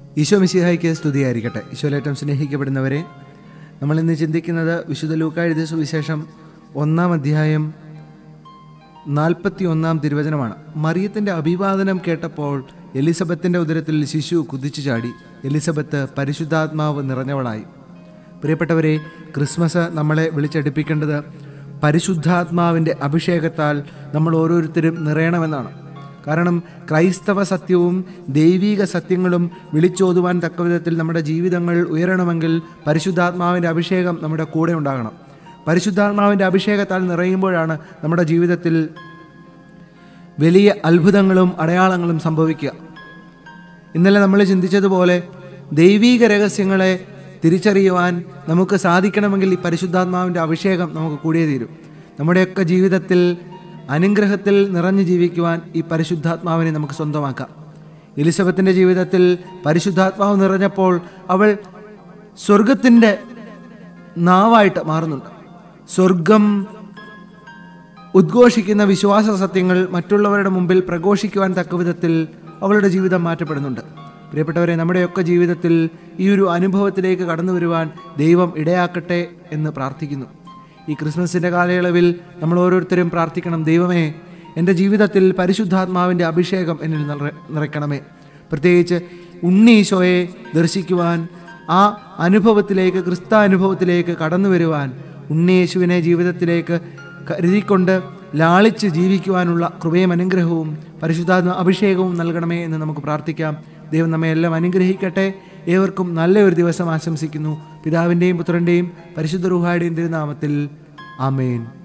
ഈശോ മിശിഹായ്ക്ക് സ്തുതിയായിരിക്കട്ടെ ഈശോലേറ്റം സ്നേഹിക്കപ്പെടുന്നവരെ നമ്മൾ ഇന്ന് ചിന്തിക്കുന്നത് വിശുദ്ധ ലൂക്ക എഴുതിയ സുവിശേഷം ഒന്നാം അധ്യായം നാൽപ്പത്തി ഒന്നാം തിരുവചനമാണ് മറിയത്തിൻ്റെ അഭിവാദനം കേട്ടപ്പോൾ എലിസബത്തിൻ്റെ ഉദരത്തിൽ ശിശു കുതിച്ചു ചാടി എലിസബത്ത് പരിശുദ്ധാത്മാവ് നിറഞ്ഞവളായി പ്രിയപ്പെട്ടവരെ ക്രിസ്മസ് നമ്മളെ വിളിച്ചടുപ്പിക്കേണ്ടത് പരിശുദ്ധാത്മാവിൻ്റെ അഭിഷേകത്താൽ നമ്മൾ ഓരോരുത്തരും നിറയണമെന്നാണ് കാരണം ക്രൈസ്തവ സത്യവും ദൈവീക സത്യങ്ങളും വിളിച്ചോതുവാൻ തക്ക വിധത്തിൽ നമ്മുടെ ജീവിതങ്ങൾ ഉയരണമെങ്കിൽ പരിശുദ്ധാത്മാവിൻ്റെ അഭിഷേകം നമ്മുടെ കൂടെ ഉണ്ടാകണം പരിശുദ്ധാത്മാവിൻ്റെ അഭിഷേകത്താൽ നിറയുമ്പോഴാണ് നമ്മുടെ ജീവിതത്തിൽ വലിയ അത്ഭുതങ്ങളും അടയാളങ്ങളും സംഭവിക്കുക ഇന്നലെ നമ്മൾ ചിന്തിച്ചതുപോലെ ദൈവീക രഹസ്യങ്ങളെ തിരിച്ചറിയുവാൻ നമുക്ക് സാധിക്കണമെങ്കിൽ ഈ പരിശുദ്ധാത്മാവിൻ്റെ അഭിഷേകം നമുക്ക് കൂടിയേ തീരും നമ്മുടെയൊക്കെ ജീവിതത്തിൽ അനുഗ്രഹത്തിൽ നിറഞ്ഞു ജീവിക്കുവാൻ ഈ പരിശുദ്ധാത്മാവിനെ നമുക്ക് സ്വന്തമാക്കാം എലിസബത്തിൻ്റെ ജീവിതത്തിൽ പരിശുദ്ധാത്മാവ് നിറഞ്ഞപ്പോൾ അവൾ സ്വർഗത്തിൻ്റെ നാവായിട്ട് മാറുന്നുണ്ട് സ്വർഗം ഉദ്ഘോഷിക്കുന്ന വിശ്വാസ സത്യങ്ങൾ മറ്റുള്ളവരുടെ മുമ്പിൽ പ്രഘോഷിക്കുവാൻ തക്ക വിധത്തിൽ അവളുടെ ജീവിതം മാറ്റപ്പെടുന്നുണ്ട് പ്രിയപ്പെട്ടവരെ നമ്മുടെയൊക്കെ ജീവിതത്തിൽ ഈ ഒരു അനുഭവത്തിലേക്ക് കടന്നു വരുവാൻ ദൈവം ഇടയാക്കട്ടെ എന്ന് പ്രാർത്ഥിക്കുന്നു ഈ ക്രിസ്മസിൻ്റെ കാലയളവിൽ നമ്മൾ ഓരോരുത്തരും പ്രാർത്ഥിക്കണം ദൈവമേ എൻ്റെ ജീവിതത്തിൽ പരിശുദ്ധാത്മാവിൻ്റെ അഭിഷേകം എന്നിൽ നിറ നിറയ്ക്കണമേ പ്രത്യേകിച്ച് ഉണ്ണീശോയെ ദർശിക്കുവാൻ ആ അനുഭവത്തിലേക്ക് ക്രിസ്താനുഭവത്തിലേക്ക് കടന്നു വരുവാൻ ഉണ്ണിയേശുവിനെ ജീവിതത്തിലേക്ക് കരുതിക്കൊണ്ട് ലാളിച്ച് ജീവിക്കുവാനുള്ള കൃപയും അനുഗ്രഹവും പരിശുദ്ധാത്മ അഭിഷേകവും നൽകണമേ എന്ന് നമുക്ക് പ്രാർത്ഥിക്കാം ദൈവം നമ്മെ എല്ലാം അനുഗ്രഹിക്കട്ടെ ഏവർക്കും നല്ലൊരു ദിവസം ആശംസിക്കുന്നു പിതാവിൻ്റെയും പുത്രൻ്റെയും പരിശുദ്ധ റുഹായുടെയും തിരുനാമത്തിൽ ആമേൻ